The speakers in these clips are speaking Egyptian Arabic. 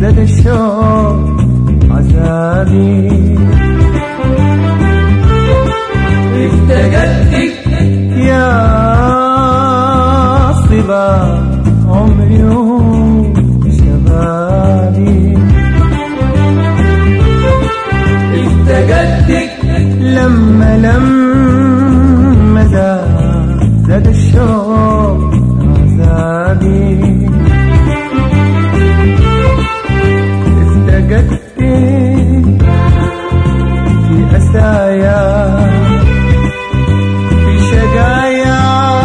زاد الشوق عذابي افتقدتك يا صبا عمري وشبابي افتقدتك لما لما زاد زاد الشوق عذابي افتقدتك في أسايا في شقايا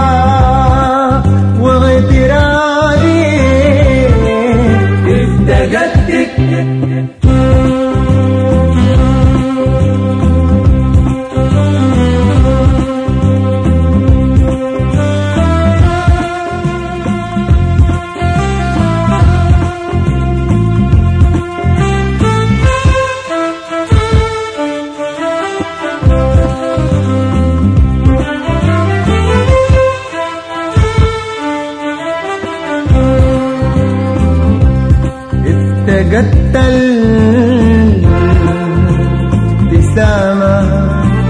واغترابي افتقدتك افتقدت الابتسامة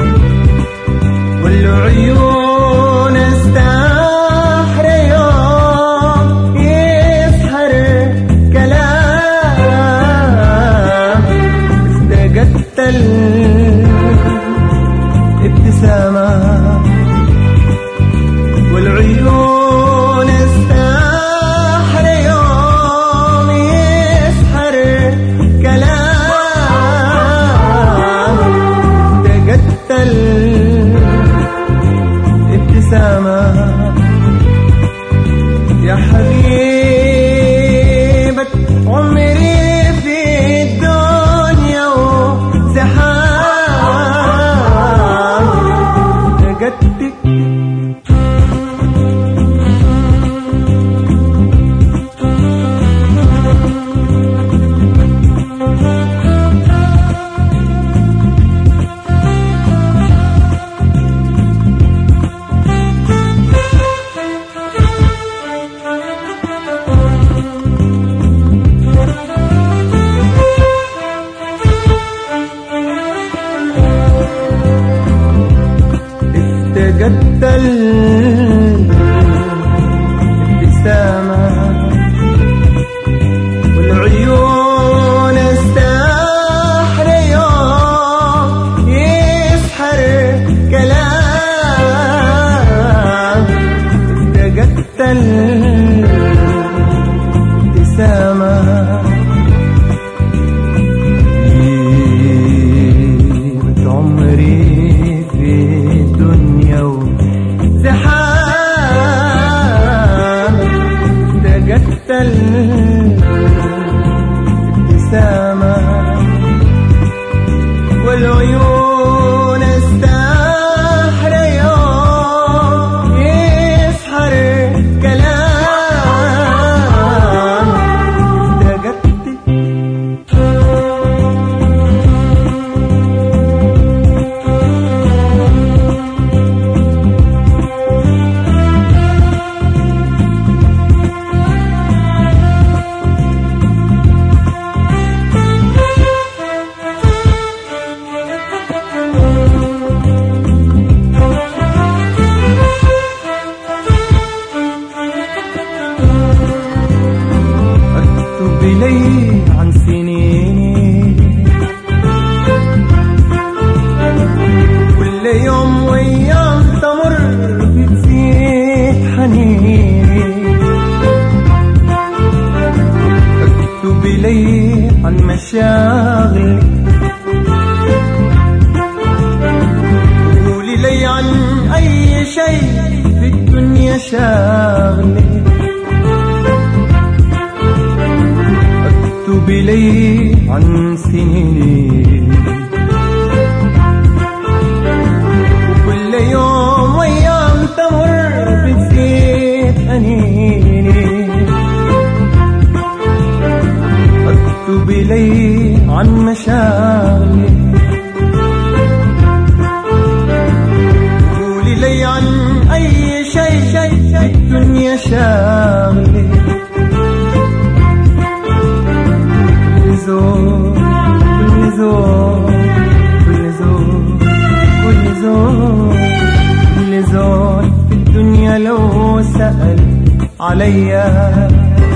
والعيون استحر يوم يسحر كلام افتقدت الابتسامة والعيون السحر يوم يسحر كلام افتقدت الابتسامة يا حبيبة عمري في الدنيا وزحام افتقدتك افتقدت الابتسامة والعيون السحر يوم يسحر كلام افتقدت الابتسامة طيبة عمري في الدنيا وزحام افتقدت الابتسامة والعيون السحر يوم يسحر كلام افتقدت اكتب لي عن سنيني كل يوم وايام تمر بتزيد حنيني اكتب لي عن مشاغلي قولي لي عن اي شيء في الدنيا شاغلي اكتب لي عن سنيني كل يوم وايام تمر بتزيد انيني اكتب لي عن مشاغلي قولي لي عن اي شيء شيء في الدنيا شاغلي زول كل زول كل زول كل زول كل زول في الدنيا لو سأل عليا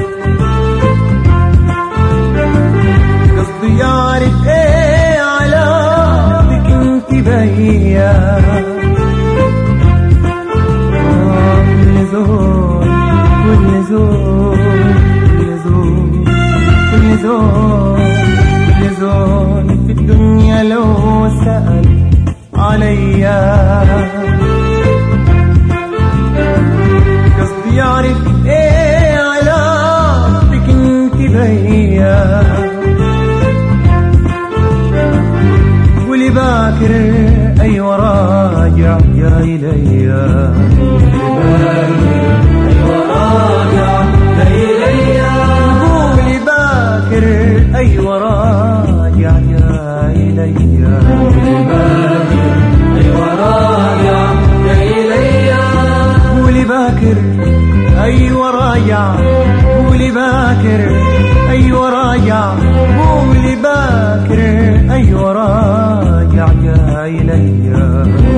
قصدي يعرف ايه علاقتك انت بيا آه، كل زول كل زول كل زول كل زول كل زول في الدنيا لو سأل عليا قصدي يعرف ايه علاقتك انت بيا ولي باكر ايوه راجع يا اليا قولي باكر ايوه راجع يا اليا قولي باكر ايوه راجع قولي باكر ايوه راجع قولي باكر ايوه راجع يا اليا